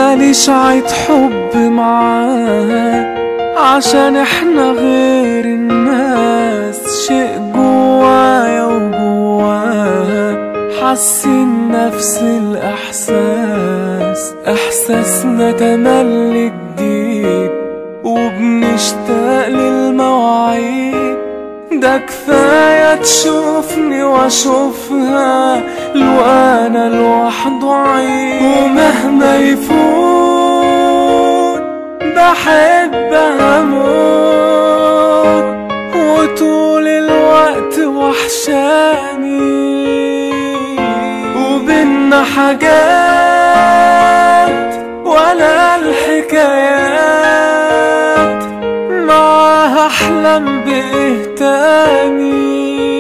ماليش عيد حب معاه عشان احنا غير الناس شيء جوايا وجواها حاسين نفس الإحساس إحساسنا تملي جديد وبنشتاق للمواعيد ده كفاية تشوفني واشوفها لو انا لوحده عيد ومهما يفوت بحبها موت وطول الوقت وحشاني وبينا حاجات ولا الحكايات معاها احلم بايه تاني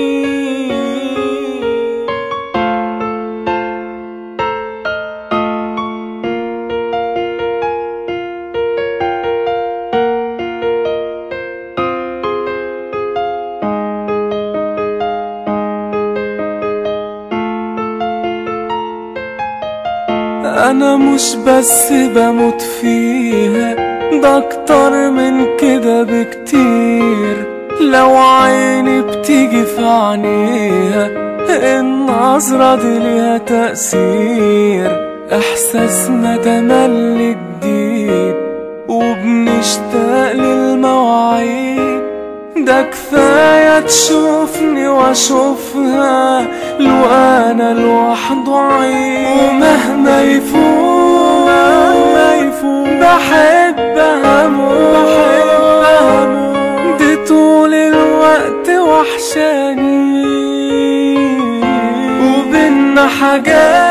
انا مش بس بموت فيها ده اكتر من كده بكتير لو عيني بتيجي في عينيها النظرة دي ليها تأثير احساسنا تملي جديد وبنشتاق للمواعيد ده كفاية تشوفني واشوفها لو انا لوحده عيد ومهما يفوت مهما يفوت بحبها موت بحبها موت دي طول الوقت وحشاني وبينا حاجات